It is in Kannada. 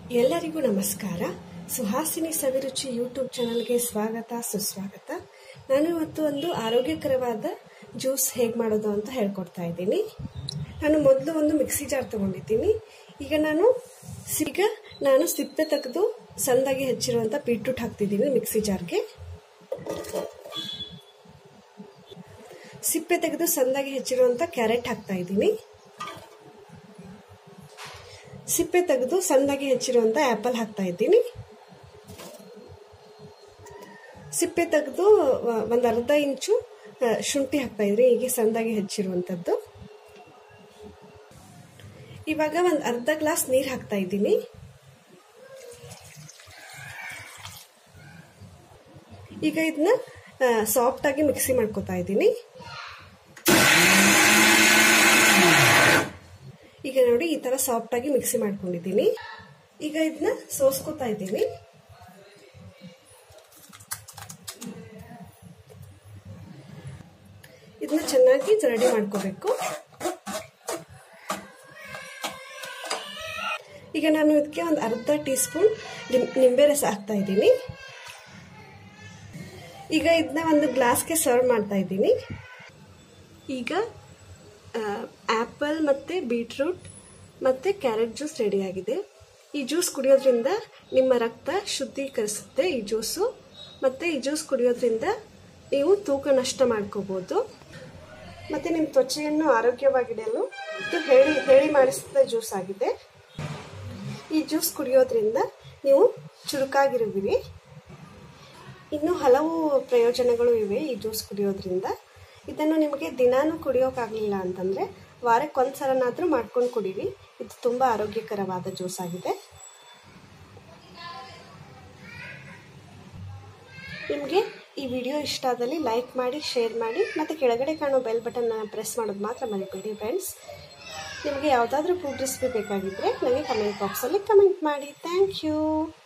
ಎಲ್ಲರಿಗೂ ನಮಸ್ಕಾರ ಸುಹಾಸಿನಿ ಸವಿರುಚಿ ಯೂಟ್ಯೂಬ್ ಚಾನಲ್ಗೆ ಸ್ವಾಗತ ಸುಸ್ವಾಗತ ನಾನು ಇವತ್ತು ಒಂದು ಆರೋಗ್ಯಕರವಾದ ಜ್ಯೂಸ್ ಹೇಗೆ ಮಾಡೋದು ಅಂತ ಹೇಳ್ಕೊಡ್ತಾ ಇದ್ದೀನಿ ನಾನು ಮೊದಲು ಒಂದು ಮಿಕ್ಸಿ ಜಾರ್ ತಗೊಂಡಿದ್ದೀನಿ ಈಗ ನಾನು ಈಗ ನಾನು ಸಿಪ್ಪೆ ತೆಗೆದು ಸಣ್ಣದಾಗಿ ಹೆಚ್ಚಿರುವಂಥ ಬೀಟ್ರೂಟ್ ಹಾಕ್ತಿದ್ದೀನಿ ಮಿಕ್ಸಿ ಜಾರ್ಗೆ ಸಿಪ್ಪೆ ತೆಗೆದು ಸಣ್ಣದಾಗಿ ಹೆಚ್ಚಿರುವಂಥ ಕ್ಯಾರೆಟ್ ಹಾಕ್ತಾ ಇದ್ದೀನಿ ಸಿಪ್ಪೆ ತೆಗೆದು ಸಣ್ಣದಾಗಿ ಹೆಚ್ಚಿರುವಂಥ ಆ್ಯಪಲ್ ಹಾಕ್ತಾ ಇದ್ದೀನಿ ಸಿಪ್ಪೆ ತೆಗೆದು ಒಂದು ಅರ್ಧ ಇಂಚು ಶುಂಠಿ ಹಾಕ್ತಾ ಇದ್ರಿ ಹೀಗೆ ಸಣ್ಣದಾಗಿ ಹೆಚ್ಚಿರುವಂಥದ್ದು ಇವಾಗ ಒಂದು ಅರ್ಧ ಗ್ಲಾಸ್ ನೀರು ಹಾಕ್ತಾ ಇದ್ದೀನಿ ಈಗ ಇದನ್ನ ಸಾಫ್ಟಾಗಿ ಮಿಕ್ಸಿ ಮಾಡ್ಕೋತಾ ಇದ್ದೀನಿ ಈಗ ನೋಡಿ ಈ ತರ ಸಾಫ್ಟ್ ಆಗಿ ಮಿಕ್ಸಿ ಮಾಡ್ಕೊಂಡಿದ್ದೀನಿ ಈಗ ಇದನ್ನ ಸೋಸ್ಕೋತಾ ಇದ್ದೀನಿ ಇದನ್ನ ಚೆನ್ನಾಗಿ ರೆಡಿ ಮಾಡ್ಕೋಬೇಕು ಈಗ ನಾನು ಇದಕ್ಕೆ ಒಂದು ಅರ್ಧ ಟೀ ಸ್ಪೂನ್ ನಿಂಬೆ ರಸ ಹಾಕ್ತಾ ಇದ್ದೀನಿ ಈಗ ಇದನ್ನ ಒಂದು ಗ್ಲಾಸ್ಗೆ ಸರ್ವ್ ಮಾಡ್ತಾ ಇದ್ದೀನಿ ಈಗ ಆ್ಯಪಲ್ ಮತ್ತು ಬೀಟ್ರೂಟ್ ಮತ್ತು ಕ್ಯಾರೆಟ್ ಜ್ಯೂಸ್ ರೆಡಿಯಾಗಿದೆ ಈ ಜ್ಯೂಸ್ ಕುಡಿಯೋದ್ರಿಂದ ನಿಮ್ಮ ರಕ್ತ ಶುದ್ಧೀಕರಿಸುತ್ತೆ ಈ ಜ್ಯೂಸು ಮತ್ತು ಈ ಜ್ಯೂಸ್ ಕುಡಿಯೋದ್ರಿಂದ ನೀವು ತೂಕ ನಷ್ಟ ಮಾಡ್ಕೋಬೋದು ಮತ್ತು ನಿಮ್ಮ ತ್ವಚೆಯನ್ನು ಆರೋಗ್ಯವಾಗಿಡಲು ಇದು ಹೇಳಿ ಹೇಳಿ ಮಾಡಿಸಿದ ಜ್ಯೂಸ್ ಆಗಿದೆ ಈ ಜ್ಯೂಸ್ ಕುಡಿಯೋದ್ರಿಂದ ನೀವು ಚುರುಕಾಗಿರುವಿರಿ ಇನ್ನೂ ಹಲವು ಪ್ರಯೋಜನಗಳು ಇವೆ ಈ ಜ್ಯೂಸ್ ಕುಡಿಯೋದ್ರಿಂದ ಇದನ್ನು ನಿಮಗೆ ದಿನಾನು ಕುಡಿಯೋಕ್ಕಾಗಲಿಲ್ಲ ಅಂತಂದರೆ ವಾರಕ್ಕೆ ಒಂದು ಸಲನಾದರೂ ಮಾಡ್ಕೊಂಡು ಕುಡೀರಿ ಇದು ತುಂಬ ಆರೋಗ್ಯಕರವಾದ ಜ್ಯೂಸ್ ಆಗಿದೆ ನಿಮಗೆ ಈ ವಿಡಿಯೋ ಇಷ್ಟ ಆದಲ್ಲಿ ಲೈಕ್ ಮಾಡಿ ಶೇರ್ ಮಾಡಿ ಮತ್ತು ಕೆಳಗಡೆ ಕಾಣೋ ಬೆಲ್ ಬಟನ್ನ ಪ್ರೆಸ್ ಮಾಡೋದು ಮಾತ್ರ ಮರಿಬೇಡಿ ಫ್ರೆಂಡ್ಸ್ ನಿಮಗೆ ಯಾವುದಾದ್ರೂ ಫುಡ್ ರೆಸಿಪಿ ಬೇಕಾಗಿದ್ದರೆ ನನಗೆ ಕಮೆಂಟ್ ಬಾಕ್ಸಲ್ಲಿ ಕಮೆಂಟ್ ಮಾಡಿ ಥ್ಯಾಂಕ್ ಯು